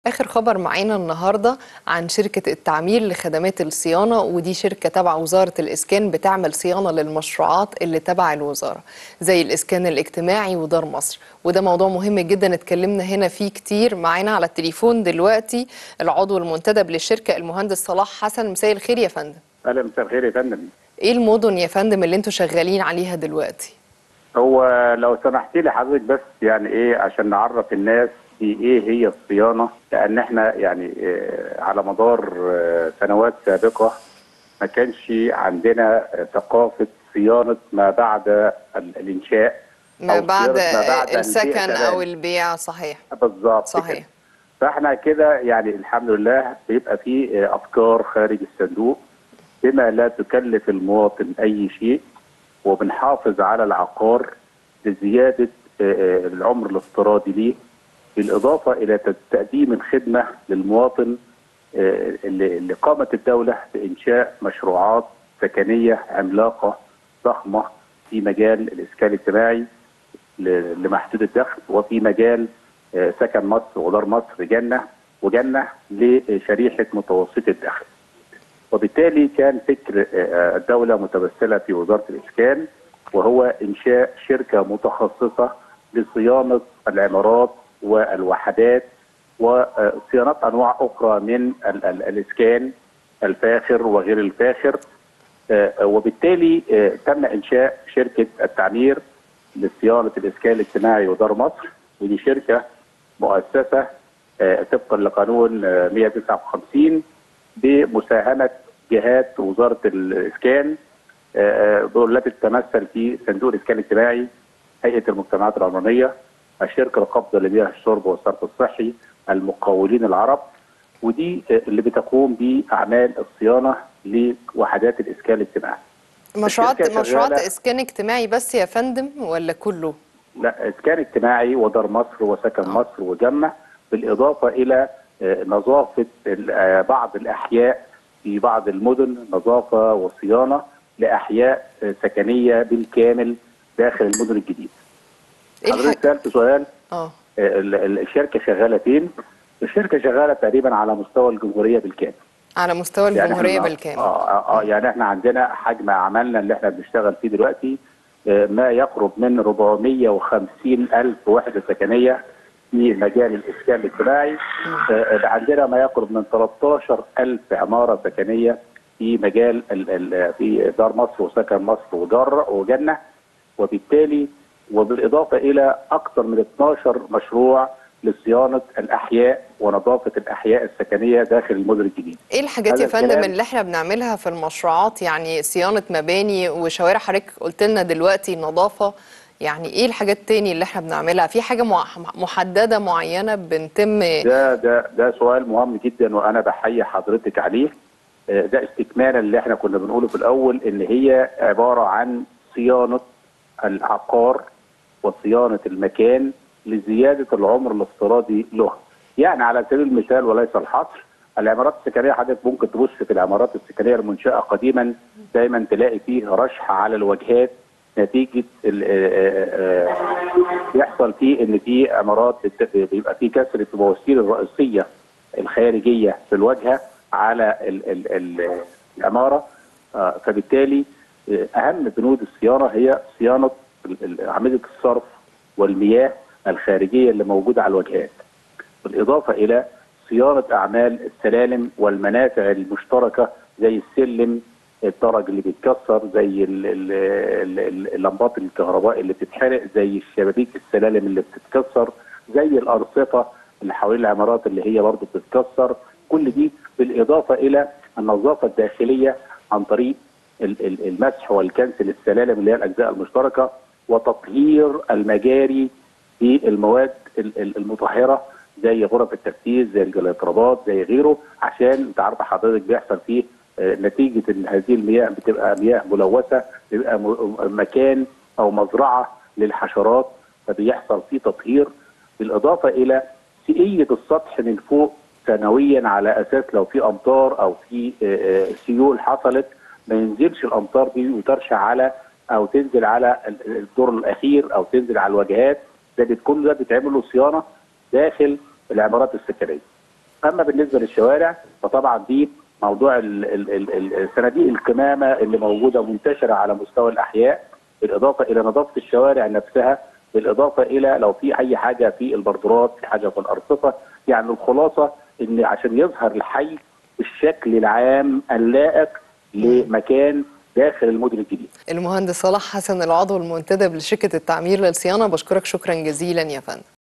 آخر خبر معانا النهاردة عن شركة التعمير لخدمات الصيانة ودي شركة تبع وزارة الإسكان بتعمل صيانة للمشروعات اللي تبع الوزارة زي الإسكان الاجتماعي ودار مصر وده موضوع مهم جدا اتكلمنا هنا فيه كتير معانا على التليفون دلوقتي العضو المنتدب للشركة المهندس صلاح حسن مساء الخير يا فندم اهلا مساء الخير يا فندم ايه المدن يا فندم اللي انتوا شغالين عليها دلوقتي هو لو سمحتي لي حضرتك بس يعني ايه عشان نعرف الناس في ايه هي الصيانه لان احنا يعني آه، على مدار آه، سنوات سابقه ما كانش عندنا آه، ثقافه صيانه ما بعد ال- الانشاء ما أو بعد صيانة ما بعد البيع السكن كمان. او البيع صحيح بالظبط صحيح. كده. فاحنا كده يعني الحمد لله بيبقى في آه، افكار خارج الصندوق بما لا تكلف المواطن اي شيء وبنحافظ على العقار لزياده آه، آه، العمر الافتراضي ليه بالاضافه الى تد- تقديم الخدمه للمواطن آه، اللي اللي قامت الدوله بانشاء مشروعات سكنيه عملاقه ضخمه في مجال الاسكان الاجتماعي ل- لمحدود الدخل وفي مجال آه، سكن مصر ودار مصر جنه وجنه لشريحه متوسط الدخل. وبالتالي كان فكر آه، الدوله متمثله في وزاره الاسكان وهو انشاء شركه متخصصه لصيانه العمارات والوحدات وصيانه انواع اخرى من ال- ال- الاسكان الفاخر وغير الفاخر آه، وبالتالي آه، تم انشاء شركه التعمير لصيانه الاسكان الاجتماعي ودار مصر ودي شركه مؤسسه آه، طبقا لقانون آه، 159 بمساهمه جهات وزاره الاسكان آه، آه، والتي تتمثل في صندوق الاسكان الاجتماعي هيئه المجتمعات العمرانيه الشركه القابضه لمياه الشرب والصرف الصحي المقاولين العرب ودي آه، اللي بتقوم باعمال الصيانه لوحدات الاسكان الاجتماعي مشروعات الشركة مشروعات شغالة- اسكان اجتماعي بس يا فندم ولا كله لا اسكان اجتماعي ودار مصر وسكن مصر وجمع بالاضافه الى آه، نظافه ال- آه، بعض الاحياء في بعض المدن نظافه وصيانه لاحياء آه، سكنيه بالكامل داخل المدن الجديده. ايه حضرتك الحاجة سالت سؤال اه آه، ال- ال- الشركه شغاله فين؟ الشركه شغاله تقريبا على مستوى الجمهوريه بالكامل. على مستوى يعني الجمهورية احنا- بالكامل اه اه آه، يعني احنا عندنا حجم اعمالنا اللي احنا بنشتغل فيه دلوقتي آه، ما يقرب من 450 الف وحده سكنيه في مجال الاسكان الاجتماعي آه، عندنا ما يقرب من 13 الف عماره سكنيه في مجال ال- ال- في دار مصر وسكن مصر ودار وجنه وبالتالي وبالاضافه الى اكثر من 12 مشروع لصيانه الاحياء ونظافه الاحياء السكنيه داخل المدن الجديده. ايه الحاجات هذا يا فندم الكلام- اللي احنا بنعملها في المشروعات يعني صيانة مباني وشوارع حضرتك قلت لنا دلوقتي نظافة يعني ايه الحاجات تاني اللي احنا بنعملها في حاجة مع- محددة معينة بنتم ده ده ده سؤال مهم جدا وانا بحيي حضرتك عليه آه، ده استكمالا اللي احنا كنا بنقوله في الاول ان هي عباره عن صيانه العقار وصيانه المكان لزياده العمر الافتراضي له. يعني على سبيل المثال وليس الحصر العمارات السكنيه حضرتك ممكن تبص في العمارات السكنيه المنشاه قديما دايما تلاقي فيه رشح على الواجهات نتيجه ال- آه، آه، آه، يحصل فيه ان في عمارات بت- بيبقى في كسر في المواسير الرئيسيه الخارجيه في الواجهه على ال ال ال العماره آه، فبالتالي آه، اهم بنود الصيانه هي صيانه ال- ال- اعمده الصرف والمياه الخارجيه اللي موجوده على الواجهات بالاضافه الى صيانه اعمال السلالم والمنافع المشتركه زي السلم الدرج اللي بيتكسر زي ال- ال- ال- ال- اللمبات الكهرباء اللي بتتحرق زي الشبابيك السلالم اللي بتتكسر زي الارصفه اللي حوالين العمارات اللي هي برضه بتتكسر كل دي بالاضافه الى النظافه الداخليه عن طريق ال- ال- المسح والكنس للسلالم اللي هي الاجزاء المشتركه وتطهير المجاري بالمواد ال- ال- المطهره زي غرف التفتيش زي الجليترابات زي غيره عشان انت عارف حضرتك بيحصل فيه آه، نتيجه ان هذه المياه بتبقى مياه ملوثه بيبقى م- مكان او مزرعه للحشرات فبيحصل فيه تطهير بالاضافه الى سقيه السطح من فوق سنويا على اساس لو في امطار او في آه، آه، سيول حصلت ما ينزلش الامطار دي وترشح على او تنزل على ال- الدور الاخير او تنزل على الواجهات ده بتكون ده بيتعمل له صيانه داخل العمارات السكنيه. اما بالنسبه للشوارع فطبعا دي موضوع ال- ال- ال- ال- صناديق القمامه اللي موجوده منتشره على مستوى الاحياء بالاضافه الى نظافه الشوارع نفسها بالاضافه الى لو في اي حاجه في البردورات في حاجه في الارصفه يعني الخلاصه ان عشان يظهر الحي بالشكل العام اللائق لمكان داخل المدن الجديد المهندس صلاح حسن العضو المنتدب لشركة التعمير للصيانة بشكرك شكرا جزيلا يا فندم